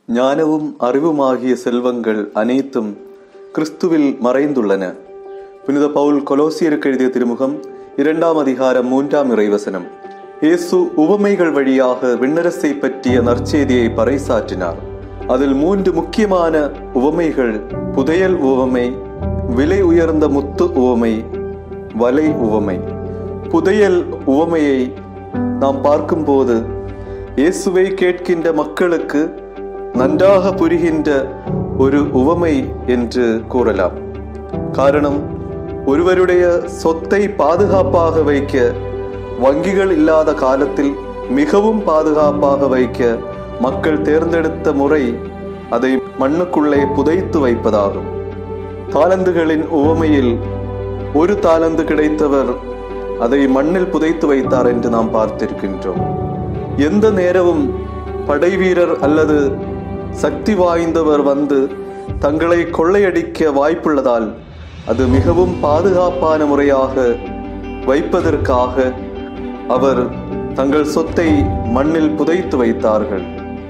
ஞானமும் அறிவுமாகிய செல்வங்கள் அனைத்தும் கிறிஸ்துவில் மறைந்துள்ளன புனித பவுல் கொலோசியருக்கு எழுதிய திருமுகம் இரண்டாம் அதிகாரம் மூன்றாம் இறைவசனம் இயேசு உவமைகள் வழியாக விண்ணரசை பற்றிய நற்செய்தியை பறைசாற்றினார் அதில் மூன்று முக்கியமான உவமைகள் புதையல் உவமை விலை உயர்ந்த முத்து உவமை வலை உவமை புதையல் உவமையை நாம் பார்க்கும்போது இயேசுவை கேட்கின்ற மக்களுக்கு நன்றாக புரிகின்ற ஒரு உவமை என்று கூறலாம் காரணம் ஒருவருடைய சொத்தை பாதுகாப்பாக வைக்க வங்கிகள் இல்லாத காலத்தில் மிகவும் பாதுகாப்பாக வைக்க மக்கள் தேர்ந்தெடுத்த முறை அதை மண்ணுக்குள்ளே புதைத்து வைப்பதாகும் தாளந்துகளின் உவமையில் ஒரு தாளந்து கிடைத்தவர் அதை மண்ணில் புதைத்து வைத்தார் என்று நாம் பார்த்திருக்கின்றோம் எந்த நேரமும் படைவீரர் அல்லது சக்தி வாய்ந்தவர் வந்து தங்களை கொள்ளையடிக்க வாய்ப்புள்ளதால் அது மிகவும் பாதுகாப்பான முறையாக வைப்பதற்காக அவர் தங்கள் சொத்தை மண்ணில் புதைத்து வைத்தார்கள்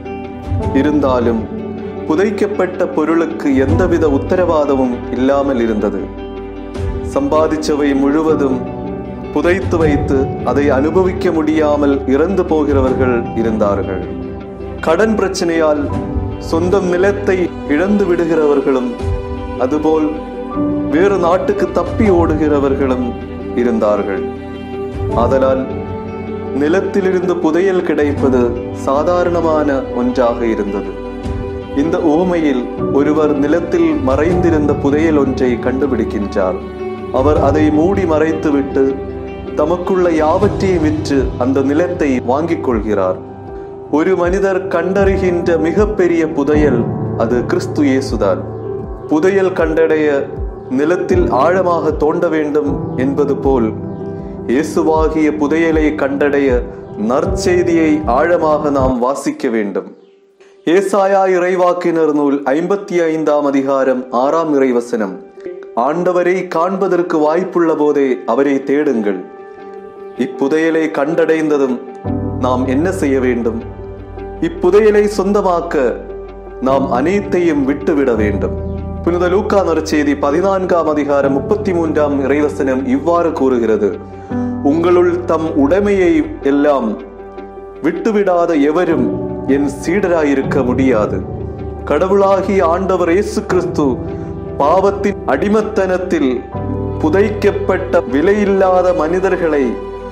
இருந்தாலும் புதைக்கப்பட்ட பொருளுக்கு எந்தவித உத்தரவாதமும் இல்லாமல் இருந்தது சம்பாதிச்சவை முழுவதும் புதைத்து வைத்து அதை அனுபவிக்க முடியாமல் இறந்து போகிறவர்கள் இருந்தார்கள் கடன் பிரச்சனையால் சொந்தம் நிலத்தை இழந்து விடுகிறவர்களும் அதுபோல் வேறு நாட்டுக்கு தப்பி ஓடுகிறவர்களும் இருந்தார்கள் ஆதலால் நிலத்திலிருந்து புதையல் கிடைப்பது சாதாரணமான ஒன்றாக இருந்தது இந்த உவமையில் ஒருவர் நிலத்தில் மறைந்திருந்த புதையல் ஒன்றை கண்டுபிடிக்கின்றார் அவர் அதை மூடி மறைத்துவிட்டு தமக்குள்ள யாவற்றையும் விற்று அந்த நிலத்தை வாங்கிக் கொள்கிறார் ஒரு மனிதர் கண்டறிகின்ற மிகப்பெரிய புதையல் அது கிறிஸ்து இயேசுதான் புதையல் கண்டடைய நிலத்தில் ஆழமாக தோண்ட வேண்டும் என்பது போல் இயேசுவாகிய புதையலை கண்டடைய நற்செய்தியை ஆழமாக நாம் வாசிக்க வேண்டும் ஏசாயா இறைவாக்கினர் நூல் ஐம்பத்தி ஐந்தாம் அதிகாரம் ஆறாம் இறைவசனம் ஆண்டவரை காண்பதற்கு வாய்ப்புள்ள போதே அவரை தேடுங்கள் இப்புதையலை கண்டடைந்ததும் நாம் என்ன செய்ய வேண்டும் இப்புதையலை சொந்தமாக்க நாம் அனைத்தையும் விட்டுவிட வேண்டும் புனித லூக்கா நற்செய்தி பதினான்காம் அதிகாரம் முப்பத்தி மூன்றாம் இறைவசனம் இவ்வாறு கூறுகிறது உங்களுள் தம் உடைமையை எல்லாம் விட்டுவிடாத எவரும் என் சீடராயிருக்க முடியாது கடவுளாகிய ஆண்டவர் இயேசு கிறிஸ்து பாவத்தின் அடிமத்தனத்தில் புதைக்கப்பட்ட விலையில்லாத மனிதர்களை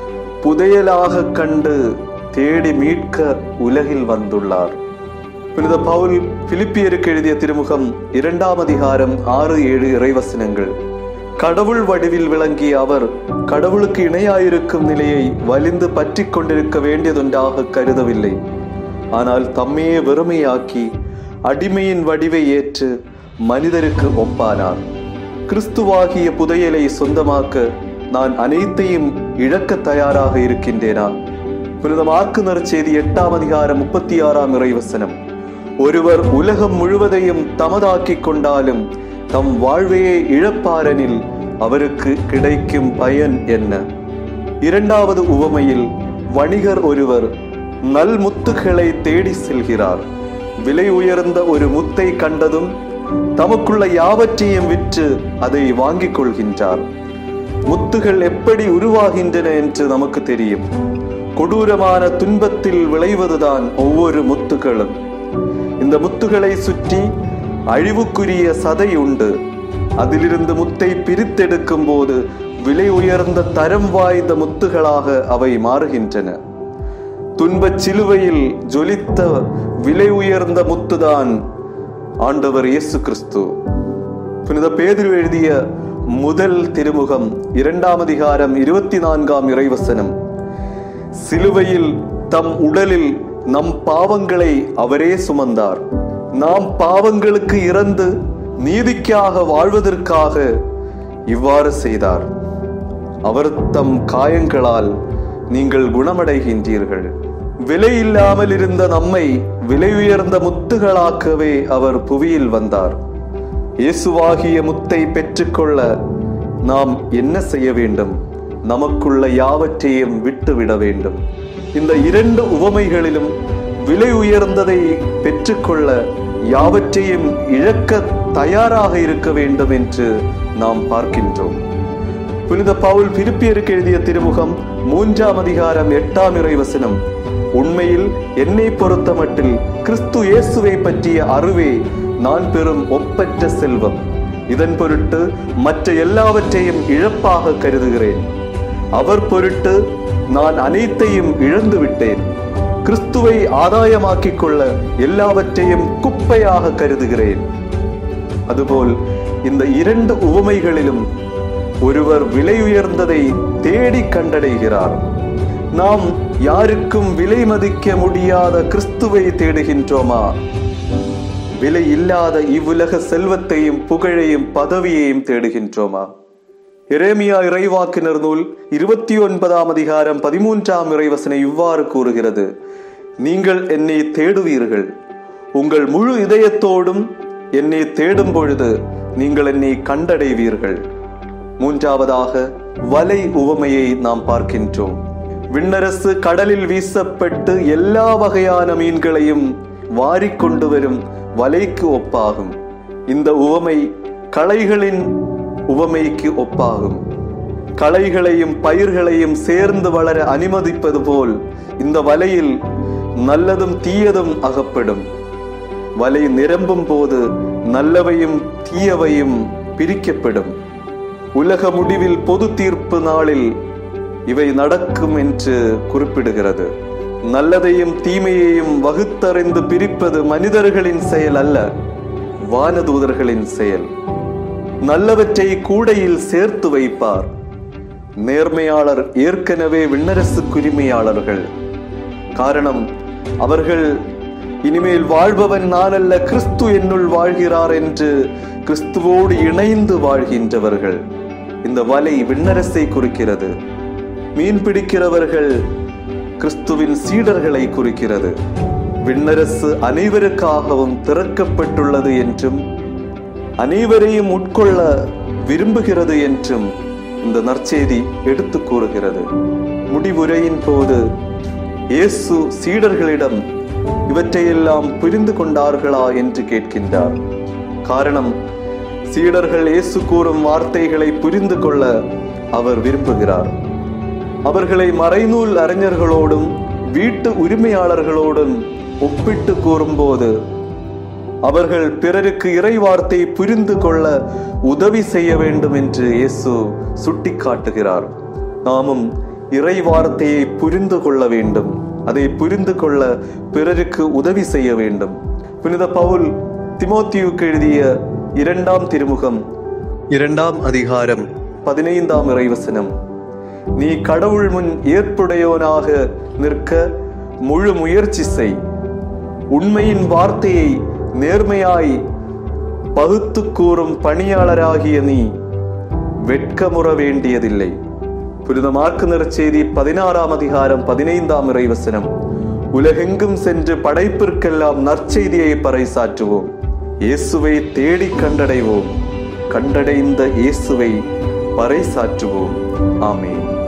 புதையலாக கண்டு தேடி மீட்க உலகில் வந்துள்ளார் புனித பவுல் பிலிப்பியருக்கு எழுதிய திருமுகம் இரண்டாம் அதிகாரம் ஆறு ஏழு இறைவசனங்கள் கடவுள் வடிவில் விளங்கிய அவர் கடவுளுக்கு இணையாயிருக்கும் நிலையை வலிந்து பற்றி கொண்டிருக்க வேண்டியதொன்றாக கருதவில்லை ஆனால் தம்மையே வெறுமையாக்கி அடிமையின் வடிவை ஏற்று மனிதருக்கு ஒப்பானார் கிறிஸ்துவாகிய புதையலை சொந்தமாக்க நான் அனைத்தையும் இழக்க தயாராக இருக்கின்றேனா புனித மார்க்கு நற்செய்தி எட்டாம் அதிகாரம் முப்பத்தி ஆறாம் இறைவசனம் ஒருவர் உலகம் முழுவதையும் தமதாக்கிக் கொண்டாலும் தம் வாழ்வையே இழப்பாரெனில் அவருக்கு கிடைக்கும் பயன் என்ன இரண்டாவது உவமையில் வணிகர் ஒருவர் நல் முத்துகளை தேடி செல்கிறார் விலை உயர்ந்த ஒரு முத்தை கண்டதும் தமக்குள்ள யாவற்றையும் விற்று அதை வாங்கிக் கொள்கின்றார் முத்துகள் எப்படி உருவாகின்றன என்று நமக்கு தெரியும் கொடூரமான துன்பத்தில் விளைவதுதான் ஒவ்வொரு முத்துகளும் இந்த முத்துகளை சுற்றி அழிவுக்குரிய சதை உண்டு அதிலிருந்து முத்தை பிரித்தெடுக்கும் போது விலை உயர்ந்த தரம் வாய்ந்த முத்துகளாக அவை மாறுகின்றன துன்பச் சிலுவையில் ஜொலித்த விலை உயர்ந்த முத்துதான் ஆண்டவர் இயேசு கிறிஸ்து புனித பேதிரு எழுதிய முதல் திருமுகம் இரண்டாம் அதிகாரம் இருபத்தி நான்காம் இறைவசனம் சிலுவையில் தம் உடலில் நம் பாவங்களை அவரே சுமந்தார் நாம் பாவங்களுக்கு இறந்து நீதிக்காக வாழ்வதற்காக இவ்வாறு செய்தார் அவர் தம் காயங்களால் நீங்கள் குணமடைகின்றீர்கள் விலை இல்லாமல் இருந்த நம்மை விலை உயர்ந்த முத்துகளாக்கவே அவர் புவியில் வந்தார் இயேசுவாகிய முத்தை பெற்றுக்கொள்ள நாம் என்ன செய்ய வேண்டும் நமக்குள்ள யாவற்றையும் விட்டுவிட வேண்டும் இந்த இரண்டு உவமைகளிலும் விலை உயர்ந்ததை பெற்றுக்கொள்ள யாவற்றையும் இழக்க தயாராக இருக்க வேண்டும் என்று நாம் பார்க்கின்றோம் புனித பவுல் பிரிப்பியருக்கு எழுதிய திருமுகம் மூன்றாம் அதிகாரம் எட்டாம் இறைவசனம் உண்மையில் என்னை பொறுத்தமட்டில் கிறிஸ்து இயேசுவை பற்றிய அறிவே நான் பெறும் ஒப்பற்ற செல்வம் இதன் பொருட்டு மற்ற எல்லாவற்றையும் இழப்பாக கருதுகிறேன் அவர் பொருட்டு நான் அனைத்தையும் இழந்து விட்டேன் கிறிஸ்துவை ஆதாயமாக்கிக் கொள்ள எல்லாவற்றையும் குப்பையாக கருதுகிறேன் அதுபோல் இந்த இரண்டு உவமைகளிலும் ஒருவர் விலை உயர்ந்ததை தேடி கண்டடைகிறார் நாம் யாருக்கும் விலை மதிக்க முடியாத கிறிஸ்துவை தேடுகின்றோமா விலை இல்லாத இவ்வுலக செல்வத்தையும் புகழையும் பதவியையும் தேடுகின்றோமா எரேமியா இறைவாக்கினர் நூல் இருபத்தி ஒன்பதாம் அதிகாரம் பதிமூன்றாம் இறைவசனை இவ்வாறு கூறுகிறது நீங்கள் என்னை தேடுவீர்கள் உங்கள் முழு இதயத்தோடும் என்னை தேடும் பொழுது நீங்கள் என்னை கண்டடைவீர்கள் மூன்றாவதாக வலை உவமையை நாம் பார்க்கின்றோம் விண்ணரசு கடலில் வீசப்பட்டு எல்லா வகையான மீன்களையும் வாரிக்கொண்டு வரும் வலைக்கு ஒப்பாகும் இந்த உவமை களைகளின் உவமைக்கு ஒப்பாகும் களைகளையும் பயிர்களையும் சேர்ந்து வளர அனுமதிப்பது போல் இந்த வலையில் நல்லதும் தீயதும் அகப்படும் வலை நிரம்பும் போது நல்லவையும் தீயவையும் பிரிக்கப்படும் உலக முடிவில் பொது தீர்ப்பு நாளில் இவை நடக்கும் என்று குறிப்பிடுகிறது நல்லதையும் தீமையையும் வகுத்தறிந்து பிரிப்பது மனிதர்களின் செயல் அல்ல வானதூதர்களின் செயல் நல்லவற்றை கூடையில் சேர்த்து வைப்பார் நேர்மையாளர் ஏற்கனவே விண்ணரசுக்குரிமையாளர்கள் காரணம் அவர்கள் இனிமேல் வாழ்பவன் நான் அல்ல கிறிஸ்து என்னுள் வாழ்கிறார் என்று கிறிஸ்துவோடு இணைந்து வாழ்கின்றவர்கள் இந்த வலை விண்ணரசை குறிக்கிறது மீன் பிடிக்கிறவர்கள் கிறிஸ்துவின் சீடர்களை குறிக்கிறது விண்ணரசு அனைவருக்காகவும் திறக்கப்பட்டுள்ளது என்றும் அனைவரையும் உட்கொள்ள விரும்புகிறது என்றும் இந்த நற்செய்தி எடுத்து கூறுகிறது முடிவுரையின் போது இயேசு சீடர்களிடம் இவற்றையெல்லாம் புரிந்து கொண்டார்களா என்று கேட்கின்றார் காரணம் சீடர்கள் இயேசு கூறும் வார்த்தைகளை புரிந்து கொள்ள அவர் விரும்புகிறார் அவர்களை மறைநூல் அறிஞர்களோடும் வீட்டு உரிமையாளர்களோடும் ஒப்பிட்டு கூறும்போது அவர்கள் பிறருக்கு இறை வார்த்தை புரிந்து கொள்ள உதவி செய்ய வேண்டும் என்று இயேசு சுட்டிக்காட்டுகிறார் நாமும் இறை வார்த்தையை புரிந்து கொள்ள வேண்டும் அதை புரிந்து கொள்ள பிறருக்கு உதவி செய்ய வேண்டும் புனித பவுல் திமோத்தியுக்கு எழுதிய இரண்டாம் திருமுகம் இரண்டாம் அதிகாரம் பதினைந்தாம் இறைவசனம் நீ கடவுள் முன் ஏற்புடையோனாக நிற்க முழு முயற்சி செய் உண்மையின் வார்த்தையை நேர்மையாய் பகுத்து கூறும் பணியாளராகிய நீ வெட்கமுற வேண்டியதில்லை புனித மார்க்கு நற்செய்தி பதினாறாம் அதிகாரம் பதினைந்தாம் இறைவசனம் உலகெங்கும் சென்று படைப்பிற்கெல்லாம் நற்செய்தியை பறைசாற்றுவோம் இயேசுவை தேடி கண்டடைவோம் கண்டடைந்த இயேசுவை பறைசாற்றுவோம் ஆமென்